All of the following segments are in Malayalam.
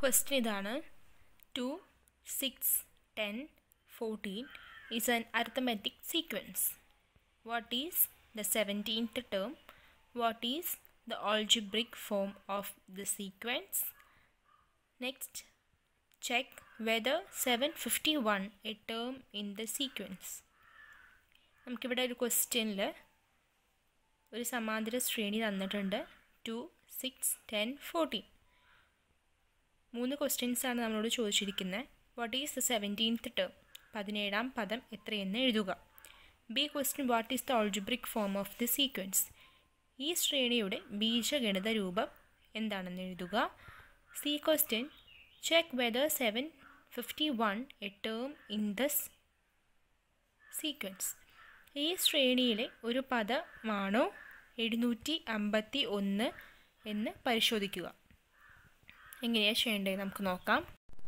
ക്വസ്റ്റ്യൻ ഇതാണ് two six ten fourteen is an arithmetic sequence what is the seventeenth term what is the algebraic form of the sequence next check whether seven fifty one a term in the sequence നമുക്കിവിടെ ഒരു ക്വസ്റ്റ്യനിൽ ഒരു സമാന്തര ശ്രേണി തന്നിട്ടുണ്ട് ടു സിക്സ് ടെൻ ഫോർട്ടീൻ മൂന്ന് ക്വസ്റ്റ്യൻസ് ആണ് നമ്മളോട് ചോദിച്ചിരിക്കുന്നത് what is the seventeenth term പതിനേഴാം പദം എത്രയെന്ന് എഴുതുക B question what is the algebraic form of the sequence ഈ ശ്രേണിയുടെ ബീജഗണിത രൂപം എന്താണെന്ന് എഴുതുക C question check whether seven fifty one a term in this sequence ഈ ശ്രേണിയിലെ ഒരു പദമാണോ എഴുന്നൂറ്റി അമ്പത്തി ഒന്ന് എന്ന് പരിശോധിക്കുക എങ്ങനെയാണ് ചെയ്യേണ്ടത് നമുക്ക് നോക്കാം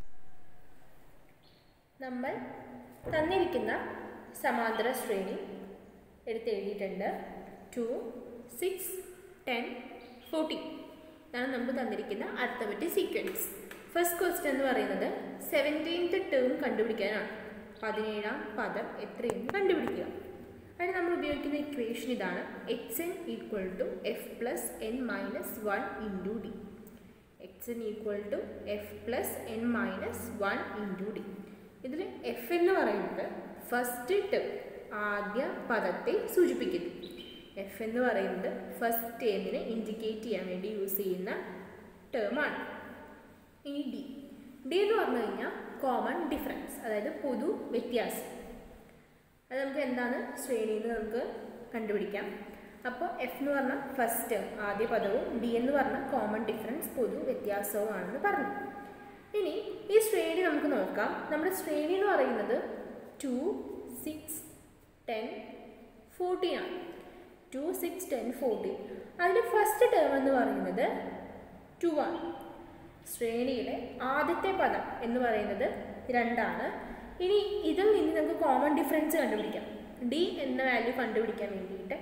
നമ്മൾ തന്നിരിക്കുന്ന സമാന്തര ശ്രേണി എടുത്ത് എഴുതിയിട്ടുണ്ട് ടു സിക്സ് ടെൻ ഫോർട്ടീൻ ഇതാണ് നമുക്ക് തന്നിരിക്കുന്ന അർത്ഥമെറ്റിക് സീക്വൻസ് ഫസ്റ്റ് ക്വസ്റ്റ്യൻ എന്ന് പറയുന്നത് സെവൻറ്റീൻത്ത് ടേം കണ്ടുപിടിക്കാനാണ് പതിനേഴാം പദം എത്രയെന്ന് കണ്ടുപിടിക്കുക അതിന് നമ്മൾ ഉപയോഗിക്കുന്ന ഇക്വേഷൻ ഇതാണ് X N equal to F plus N minus one into D X N equal to F plus N minus one into D ഇതിൽ എഫ് എന്ന് പറയുന്നത് ഫസ്റ്റ് ടേം ആദ്യ പദത്തെ സൂചിപ്പിക്കുന്നു എഫ് എന്ന് പറയുന്നത് ഫസ്റ്റ് ടേമിനെ ഇൻഡിക്കേറ്റ് ചെയ്യാൻ വേണ്ടി യൂസ് ചെയ്യുന്ന ടേമാണ് ഇനി ഡി ഡി എന്ന് പറഞ്ഞു കഴിഞ്ഞാൽ കോമൺ ഡിഫറൻസ് അതായത് പൊതു വ്യത്യാസം അത് നമുക്ക് എന്താണ് ശ്രേണി എന്ന് നമുക്ക് കണ്ടുപിടിക്കാം അപ്പോൾ എഫ് എന്ന് പറഞ്ഞാൽ ഫസ്റ്റ് ടേം ആദ്യ പദവും ഡി എന്ന് പറഞ്ഞാൽ കോമൺ ഡിഫറൻസ് പൊതു വ്യത്യാസവുമാണെന്ന് പറഞ്ഞു ഇനി ഈ ശ്രേണി നമുക്ക് നോക്കാം നമ്മുടെ ശ്രേണി എന്ന് പറയുന്നത് ടു സിക്സ് ടെൻ ഫോർട്ടീൻ ആണ് ടു സിക്സ് ടെൻ ഫോർട്ടീൻ അതിൽ ഫസ്റ്റ് ടേം എന്ന് പറയുന്നത് ടു ആണ് ശ്രേണിയിലെ ആദ്യത്തെ പദം എന്ന് പറയുന്നത് രണ്ടാണ് ഇനി ഇതിൽ നിന്ന് നമുക്ക് കോമൺ ഡിഫറൻസ് കണ്ടുപിടിക്കാം ഡി എന്ന വാല്യൂ കണ്ടുപിടിക്കാൻ വേണ്ടിയിട്ട്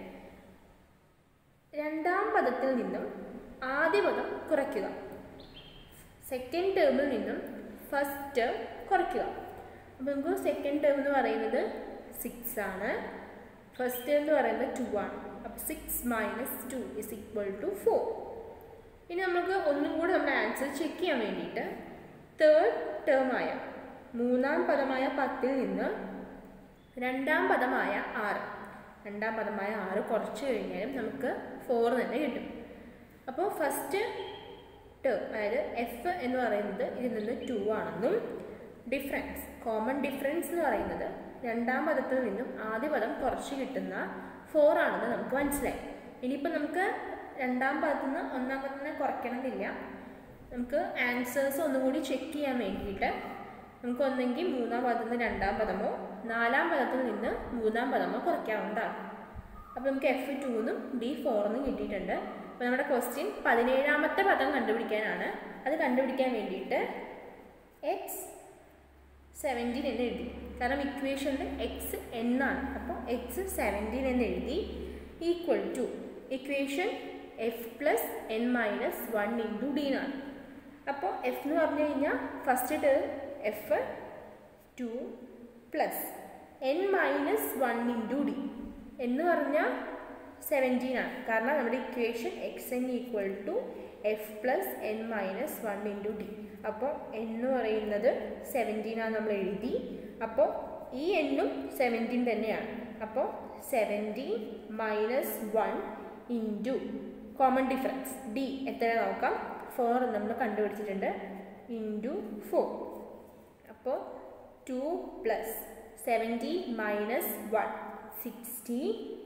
രണ്ടാം പദത്തിൽ നിന്നും ആദ്യ പദം കുറയ്ക്കുക സെക്കൻഡ് ടേമിൽ നിന്നും ഫസ്റ്റ് ടേം കുറയ്ക്കുക അപ്പോൾ നമുക്ക് സെക്കൻഡ് ടേം എന്ന് പറയുന്നത് സിക്സ് ആണ് ഫസ്റ്റ് ടേം എന്ന് പറയുന്നത് ടു ആണ് അപ്പോൾ six minus two is equal to four ഇനി നമുക്ക് ഒന്നും കൂടി നമ്മുടെ ആൻസർ ചെക്ക് ചെയ്യാൻ വേണ്ടിയിട്ട് തേർഡ് ടേമായ മൂന്നാം പദമായ പത്തിൽ നിന്ന് രണ്ടാം പദമായ ആറ് രണ്ടാം പദമായ ആറ് കുറച്ച് കഴിഞ്ഞാലും നമുക്ക് ഫോർ തന്നെ കിട്ടും അപ്പോൾ ഫസ്റ്റ് ടേം അതായത് എഫ് എന്ന് പറയുന്നത് ഇതിൽ നിന്ന് ടു ആണെന്നും ഡിഫറൻസ് കോമൺ ഡിഫറൻസ് എന്ന് പറയുന്നത് രണ്ടാം പദത്തിൽ നിന്നും ആദ്യ പദം കുറച്ച് കിട്ടുന്ന ഫോർ ആണെന്ന് നമുക്ക് മനസ്സിലായി ഇനിയിപ്പോൾ നമുക്ക് രണ്ടാം പദത്തിൽ നിന്ന് ഒന്നാം പദത്തിനെ കുറയ്ക്കണമെന്നില്ല നമുക്ക് ആൻസേഴ്സ് ഒന്നുകൂടി ചെക്ക് ചെയ്യാൻ വേണ്ടിയിട്ട് നമുക്ക് ഒന്നെങ്കിൽ മൂന്നാം പദത്തിൽ നിന്ന് രണ്ടാം പദമോ നാലാം പദത്തിൽ നിന്ന് മൂന്നാം പദമോ കുറയ്ക്കാവുന്നതാണ് അപ്പോൾ നമുക്ക് എഫ് ടൂന്നും ഡി ഫോറെന്നും കിട്ടിയിട്ടുണ്ട് അപ്പോൾ നമ്മുടെ ക്വസ്റ്റ്യൻ പതിനേഴാമത്തെ പദം കണ്ടുപിടിക്കാനാണ് അത് കണ്ടുപിടിക്കാൻ വേണ്ടിയിട്ട് എക്സ് സെവൻറ്റീൻ എന്ന് എഴുതി കാരണം ഇക്വേഷനിൽ എക്സ് എന്നാണ് അപ്പോൾ എക്സ് സെവൻറ്റീൻ എന്ന് എഴുതി equal to equation F plus N minus one into D എന്നാണ് അപ്പോൾ എഫ് എന്ന് പറഞ്ഞു കഴിഞ്ഞാൽ first term F two plus N minus one into D എന്ന് പറഞ്ഞാൽ സെവൻറ്റീൻ ആണ് കാരണം നമ്മുടെ equation X N equal to F plus N minus one into D അപ്പോൾ എന്ന് പറയുന്നത് സെവൻറ്റീൻ ആണ് നമ്മൾ എഴുതി അപ്പോൾ ഈ എന്നും സെവൻറ്റീൻ തന്നെയാണ് അപ്പോൾ seventeen minus one into common difference D എത്ര നോക്കാം ഫോർ നമ്മൾ കണ്ടുപിടിച്ചിട്ടുണ്ട് ഇൻറ്റു ഫോർ അപ്പോൾ two plus seventy minus one sixty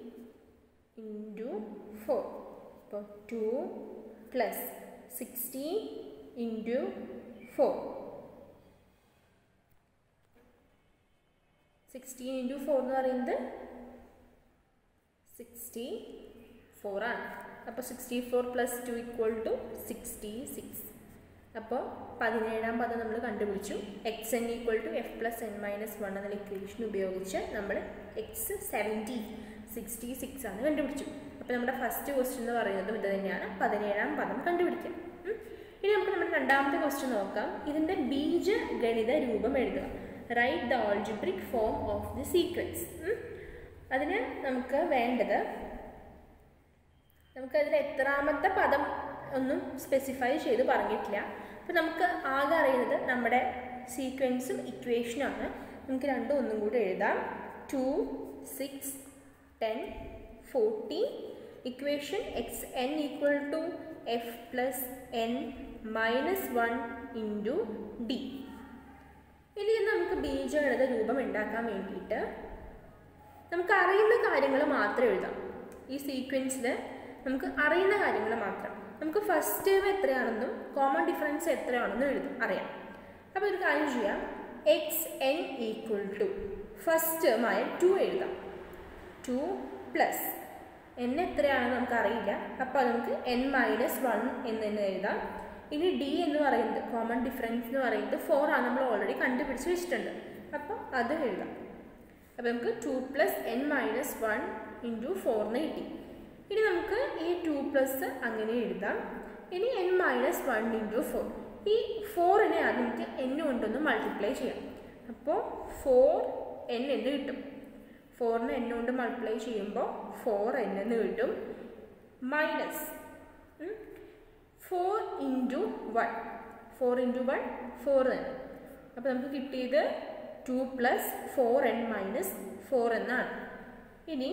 into four അപ്പോൾ two plus sixty into four sixteen into four എന്ന് പറയുന്നത് സിക്സ്റ്റി ഫോർ ആണ് അപ്പോൾ sixty four plus two equal to sixty six അപ്പോൾ പതിനേഴാം പദം നമ്മൾ കണ്ടുപിടിച്ചു X N equal to F plus N minus one എന്ന ഇക്വേഷൻ ഉപയോഗിച്ച് നമ്മൾ എക്സ് സെവൻറ്റി സിക്സ്റ്റി സിക്സ് ആണ് കണ്ടുപിടിച്ചു അപ്പോൾ നമ്മുടെ ഫസ്റ്റ് ക്വസ്റ്റ്യൻ എന്ന് പറയുന്നതും ഇത് തന്നെയാണ് പതിനേഴാം പദം കണ്ടുപിടിക്കുക ഇനി നമുക്ക് നമ്മുടെ രണ്ടാമത്തെ ക്വസ്റ്റ്യൻ നോക്കാം ഇതിൻ്റെ ബീജഗണിത രൂപം എഴുതുക write the algebraic form of the sequence അതിന് നമുക്ക് വേണ്ടത് നമുക്കതിൽ എത്രാമത്തെ പദം ഒന്നും സ്പെസിഫൈ ചെയ്ത് പറഞ്ഞിട്ടില്ല അപ്പോൾ നമുക്ക് ആകെ അറിയുന്നത് നമ്മുടെ സീക്വൻസും ഇക്വേഷനുമാണ് നമുക്ക് രണ്ടും ഒന്നും കൂടി എഴുതാം two six ten forty equation X N equal to F plus N minus one into D ഇനി നമുക്ക് ബീജഗണിത രൂപം ഉണ്ടാക്കാൻ വേണ്ടിയിട്ട് നമുക്ക് അറിയുന്ന കാര്യങ്ങൾ മാത്രം എഴുതാം ഈ സീക്വൻസിൽ നമുക്ക് അറിയുന്ന കാര്യങ്ങൾ മാത്രം നമുക്ക് ഫസ്റ്റ് ടേം എത്രയാണെന്നും കോമൺ ഡിഫറൻസ് എത്രയാണെന്നും എഴുതും അറിയാം അപ്പോൾ ഒരു കാര്യം ചെയ്യാം X N equal to first ടേമായ ടു എഴുതാം ടു പ്ലസ് എൻ എത്രയാണെന്ന് നമുക്ക് അറിയില്ല അപ്പോൾ നമുക്ക് എൻ മൈനസ് വൺ എന്ന് തന്നെ എഴുതാം ഇനി ഡി എന്ന് പറയുന്നത് കോമൺ ഡിഫറൻസ് എന്ന് പറയുന്നത് ഫോർ ആണ് നമ്മൾ ഓൾറെഡി കണ്ടുപിടിച്ച് വെച്ചിട്ടുണ്ട് അപ്പോൾ അത് എഴുതാം അപ്പോൾ നമുക്ക് two plus N minus one into ഫോറിന് കിട്ടി ഇനി നമുക്ക് ഈ ടു പ്ലസ് അങ്ങനെ എഴുതാം ഇനി N minus one into four ഈ ഫോറിനെ ആദ്യം നമുക്ക് എൻ കൊണ്ടൊന്ന് മൾട്ടിപ്ലൈ ചെയ്യാം അപ്പോൾ ഫോർ എൻ എന്ന് കിട്ടും ഫോറിന് എൻ കൊണ്ട് മൾട്ടിപ്ലൈ ചെയ്യുമ്പോൾ ഫോർ എൻ എന്ന് കിട്ടും minus four into one four into one four തന്നെ അപ്പോൾ നമുക്ക് കിട്ടിയത് two plus four N minus four എന്നാണ് ഇനി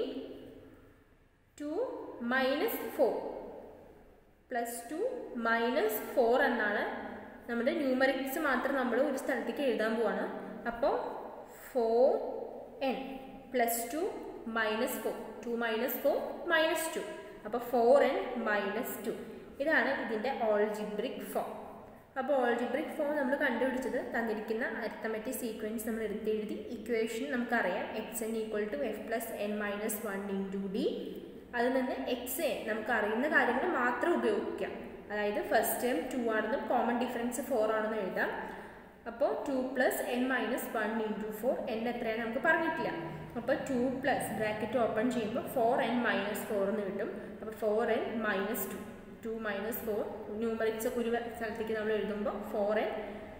two minus four plus two minus four എന്നാണ് നമ്മുടെ ന്യൂമറിക്സ് മാത്രം നമ്മൾ ഒരു സ്ഥലത്തേക്ക് എഴുതാൻ പോവാണ് അപ്പോൾ four N plus two minus four two minus four minus two അപ്പോൾ ഫോർ എൻ മൈനസ് ടു ഇതാണ് ഇതിൻ്റെ ഓൾജിബ്രിക് ഫോം അപ്പോൾ ഓൾജിബ്രിക് ഫോം നമ്മൾ കണ്ടുപിടിച്ചത് തന്നിരിക്കുന്ന അരിത്തമെറ്റിക് സീക്വൻസ് നമ്മൾ എടുത്തെഴുതി ഇക്വേഷൻ നമുക്കറിയാം X N equal to F plus N minus one into D അതിൽ നിന്ന് എക്സ് എ നമുക്ക് അറിയുന്ന കാര്യങ്ങൾ മാത്രം ഉപയോഗിക്കാം അതായത് ഫസ്റ്റ് ടൈം ടു ആണെന്നും കോമൺ ഡിഫറൻസ് ഫോർ ആണെന്നും എഴുതാം അപ്പോൾ two plus N minus one into four N എത്രയാണ് നമുക്ക് പറഞ്ഞിട്ടില്ല അപ്പോൾ ടു പ്ലസ് ബ്രാക്കറ്റ് ഓപ്പൺ ചെയ്യുമ്പോൾ ഫോർ എൻ മൈനസ് ഫോർ എന്ന് കിട്ടും അപ്പോൾ four N minus two two minus four numerics ഒരു സ്ഥലത്തേക്ക് നമ്മൾ എഴുതുമ്പോൾ four N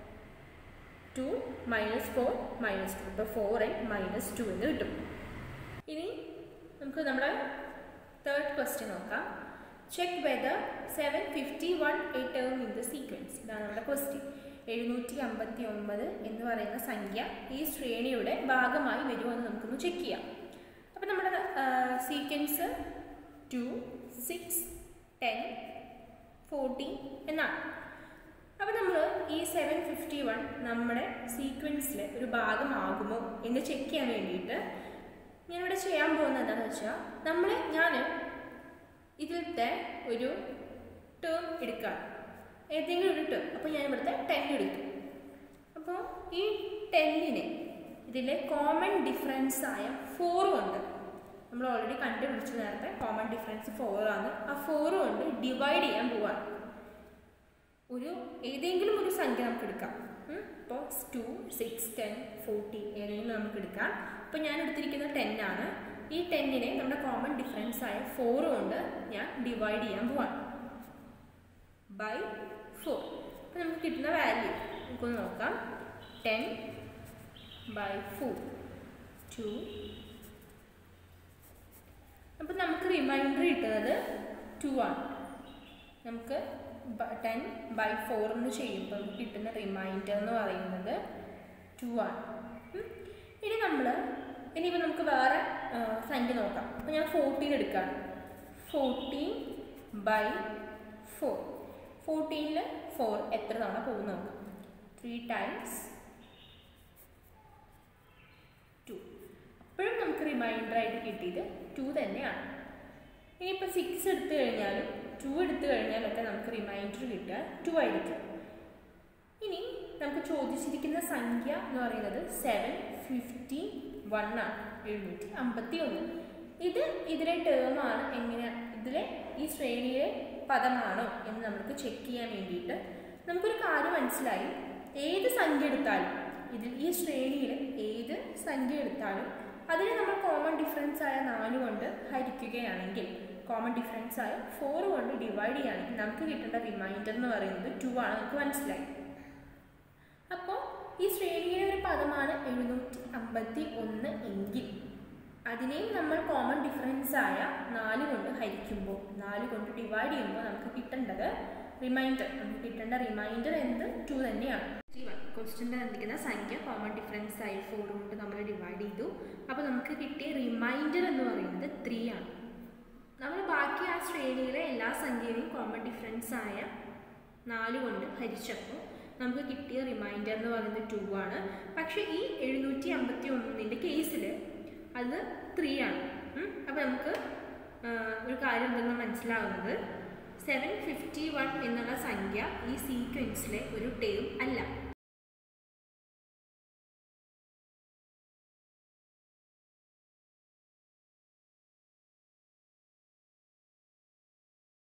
two minus four minus two അപ്പോൾ ഫോർ എൻ മൈനസ് ടു എന്ന് കിട്ടും ഇനി നമുക്ക് നമ്മുടെ തേർഡ് ക്വസ്റ്റ്യൻ നോക്കാം check whether seven fifty one a term in the sequence ഇതാണ് നമ്മുടെ ക്വസ്റ്റ്യൻ എഴുന്നൂറ്റി അമ്പത്തി ഒമ്പത് എന്ന് പറയുന്ന സംഖ്യ ഈ ശ്രേണിയുടെ ഭാഗമായി വരുമെന്ന് നമുക്കൊന്ന് ചെക്ക് ചെയ്യാം അപ്പോൾ നമ്മുടെ sequence two six ten fourteen എന്നാണ് അപ്പോൾ നമ്മൾ ഈ സെവൻ ഫിഫ്റ്റി വൺ നമ്മുടെ സീക്വൻസിലെ ഒരു ഭാഗമാകുമോ എന്ന് ചെക്ക് ചെയ്യാൻ വേണ്ടിയിട്ട് ഞാനിവിടെ ചെയ്യാൻ പോകുന്നത് എന്താണെന്ന് വെച്ചാൽ നമ്മൾ ഞാൻ ഇതിലത്തെ ഒരു ടേം എടുക്കാം ഏതെങ്കിലും ഒരു ടേം അപ്പോൾ ഞാൻ ഇവിടുത്തെ ടെൻ എടുക്കും അപ്പോൾ ഈ ടെന്നിന് ഇതിലെ കോമൺ ഡിഫറൻസ് ആയ ഫോറും ഉണ്ട് നമ്മൾ ഓൾറെഡി കണ്ടുപിടിച്ചു നേരത്തെ കോമൺ ഡിഫറൻസ് ഫോർ ആണ് ആ ഫോർ കൊണ്ട് ഡിവൈഡ് ചെയ്യാൻ പോവാണ് ഒരു ഏതെങ്കിലും ഒരു സംഖ്യ നമുക്ക് എടുക്കാം ഇപ്പോൾ ടു സിക്സ് ടെൻ ഫോർട്ടി ഏതെങ്കിലും നമുക്ക് എടുക്കാം ഇപ്പോൾ ഞാൻ എടുത്തിരിക്കുന്നത് ടെൻ ആണ് ഈ ടെന്നിനെ നമ്മുടെ കോമൺ ഡിഫറൻസ് ആയ ഫോർ കൊണ്ട് ഞാൻ ഡിവൈഡ് ചെയ്യാൻ പോവാണ് ബൈ ഫോർ അപ്പോൾ നമുക്ക് കിട്ടുന്ന വാല്യൂ നമുക്കൊന്ന് നോക്കാം ടെൻ ബൈ ഫോർ ടു അപ്പോൾ നമുക്ക് റിമൈൻഡർ കിട്ടുന്നത് ടു ആണ് നമുക്ക് ടെൻ ബൈ ഫോർ എന്ന് ചെയ്യുമ്പോൾ നമുക്ക് കിട്ടുന്ന റിമൈൻഡർ എന്ന് പറയുന്നത് ടു ആണ് ഇനി നമ്മൾ ഇനിയിപ്പോൾ നമുക്ക് വേറെ സംഖ്യ നോക്കാം അപ്പോൾ ഞാൻ ഫോർട്ടീൻ എടുക്കുകയാണ് ഫോർട്ടീൻ ബൈ ഫോർ ഫോർട്ടീനിൽ ഫോർ എത്ര തവണ പോകും നോക്കാം ത്രീ ടൈംസ് ടു അപ്പോഴും നമുക്ക് റിമൈൻഡർ ആയിട്ട് കിട്ടിയത് ടു തന്നെയാണ് ഇനിയിപ്പോൾ സിക്സ് എടുത്തു കഴിഞ്ഞാലും ടു എടുത്തു കഴിഞ്ഞാലും ഒക്കെ നമുക്ക് റിമൈൻഡർ കിട്ടുക ടു ആയിരിക്കും ഇനി നമുക്ക് ചോദിച്ചിരിക്കുന്ന സംഖ്യ എന്ന് പറയുന്നത് സെവൻ ഫിഫ്റ്റി വൺ ആണ് എഴുന്നൂറ്റി അമ്പത്തി ഒന്ന് ഇത് ഇതിലെ ടേമാണ് എങ്ങനെ ഇതിലെ ഈ ശ്രേണിയിലെ പദമാണോ എന്ന് നമുക്ക് ചെക്ക് ചെയ്യാൻ വേണ്ടിയിട്ട് നമുക്കൊരു കാര്യം മനസ്സിലായി ഏത് സംഖ്യ എടുത്താലും ഇതിൽ ഈ ശ്രേണിയിൽ ഏത് സംഖ്യ എടുത്താലും അതിനെ നമ്മൾ കോമൺ ഡിഫറൻസ് ആയ നാല് കൊണ്ട് ഹരിക്കുകയാണെങ്കിൽ കോമൺ ഡിഫറൻസ് ആയ ഫോർ കൊണ്ട് ഡിവൈഡ് ചെയ്യുകയാണെങ്കിൽ നമുക്ക് കിട്ടേണ്ട റിമൈൻഡർ എന്ന് പറയുന്നത് ടു ആണ് നമുക്ക് മനസ്സിലായി അപ്പോൾ ഈ ശ്രേണിയിലെ ഒരു പദമാണ് എഴുന്നൂറ്റി അമ്പത്തി ഒന്ന് എങ്കിൽ അതിനെയും നമ്മൾ കോമൺ ഡിഫറൻസ് ആയ നാല് കൊണ്ട് ഹരിക്കുമ്പോൾ നാല് കൊണ്ട് ഡിവൈഡ് ചെയ്യുമ്പോൾ നമുക്ക് കിട്ടേണ്ടത് റിമൈൻഡർ നമുക്ക് കിട്ടേണ്ട റിമൈൻഡർ എന്ത് ടു തന്നെയാണ് ക്വസ്റ്റ്യൻ്റെ തന്നിരിക്കുന്ന സംഖ്യ കോമൺ ഡിഫറൻസ് ആയി ഫോർ കൊണ്ട് നമ്മൾ ഡിവൈഡ് ചെയ്തു അപ്പോൾ നമുക്ക് കിട്ടിയ റിമൈൻഡർ എന്ന് പറയുന്നത് ത്രീ ആണ് നമ്മൾ ബാക്കി ആ ശ്രേണിയിലെ എല്ലാ സംഖ്യയും കോമൺ ഡിഫറൻസ് ആയ നാല് കൊണ്ട് ഹരിച്ചപ്പോൾ നമുക്ക് കിട്ടിയ റിമൈൻഡർ എന്ന് പറയുന്നത് ടു ആണ് പക്ഷേ ഈ എഴുന്നൂറ്റി അമ്പത്തി ഒന്നിൻ്റെ കേസിൽ അത് ത്രീ ആണ് അപ്പോൾ നമുക്ക് ആ, ഒരു കാര്യം എന്തെന്ന് മനസ്സിലാവുന്നത് സെവൻ ഫിഫ്റ്റി വൺ എന്നുള്ള സംഖ്യ ഈ സീക്വൻസിലെ ഒരു ടേം അല്ല